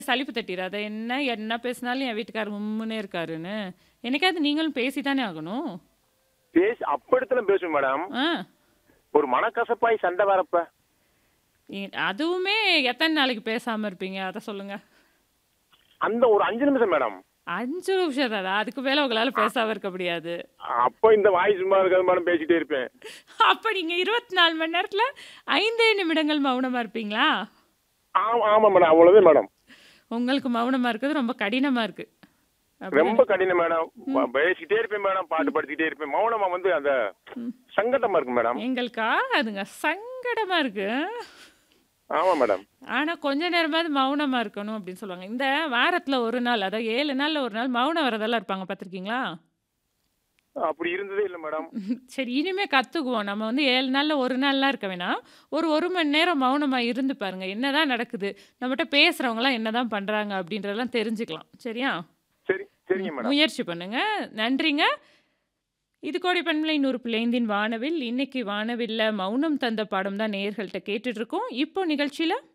சலிப்பு தட்டிறாத. என்ன என்ன பேசினாலும் என் வீட்டுக்காரர் உம்முன்னே இருக்காருன்னு. என்னைக்காவது நீங்களும் பேசி தானே ஆகணும். பேசி அப்ப இடத்துல பேசுவேன் மேடம். ஆ. ஒரு மனக்கசப்பாய் சண்டை வரப்ப. இ அதுவுமே எத்தன நாளைக்கு பேசாம இருப்பீங்க? அத சொல்லுங்க. அந்த ஒரு 5 நிமிஷம் மேடம். 5 நிமிஷம் தானா? அதுக்கு மேல உங்களால பேசாம இருக்க முடியாது. அப்ப இந்த வாய் சும்மா இருக்காது மேடம் பேசிட்டே இருப்பேன். அப்ப நீங்க 24 மணி நேரத்துல 5 நிமிடங்கள் மௌனமா இருப்பீங்களா? ஆமா ஆமா மேடம். அவ்வளவுதான் மேடம். உங்களுக்கு மௌனமா இருக்கிறது ரொம்ப கடினமா இருக்கு. அப்படிதானே? ரொம்ப கடினம் மேடம். ப- பேசிக்கிட்டே இருப்பேன் மேடம். பாட்டு படிச்சுக்கிட்டே இருப்பேன். மௌனமா வந்து அந்த ம். சங்கடமா இருக்கு மேடம். எங்களுக்கு ஆகாதுங்க. சங்கடமா இருக்கு. ஆமா மேடம். ஆனா கொஞ்ச நேரமாவது மௌனமா இருக்கணும் அப்படின்னு சொல்லுவாங்க. இந்த வாரத்துல ஒரு நாள் அதாவது 7 நாள்ல ஒரு நாள் மௌன விரதம்லாம் இருப்பாங்க பார்த்துருக்கீங்களா? அப்படி இருந்ததே இல்ல மேடம். சரி இனிமே கத்துக்குவோம். நம்ம வந்து 7 நாள்ல ஒரு நாள்லாம் இருக்க வேணாம். ஒரு 1 மணி நேரம் மௌனமா இருந்து பாருங்க. என்னதான் நடக்குது? நம்மட்ட பேசுறவங்கலாம் என்னதான் பண்றாங்க அப்படின்றதெல்லாம் தெரிஞ்சுக்கலாம். சரியா? சரி சரிங்க மேடம். முயற்சி பண்ணுங்க. நன்றிங்க. இது கோடை பண்பலை 100.5 வானவில். இன்னைக்கு வானவில்ல மௌனம் தந்த பாடம் தான் நேயர்கள்ட்ட கேட்டுட்டு இருக்கோம். இப்போ நிகழ்ச்சியில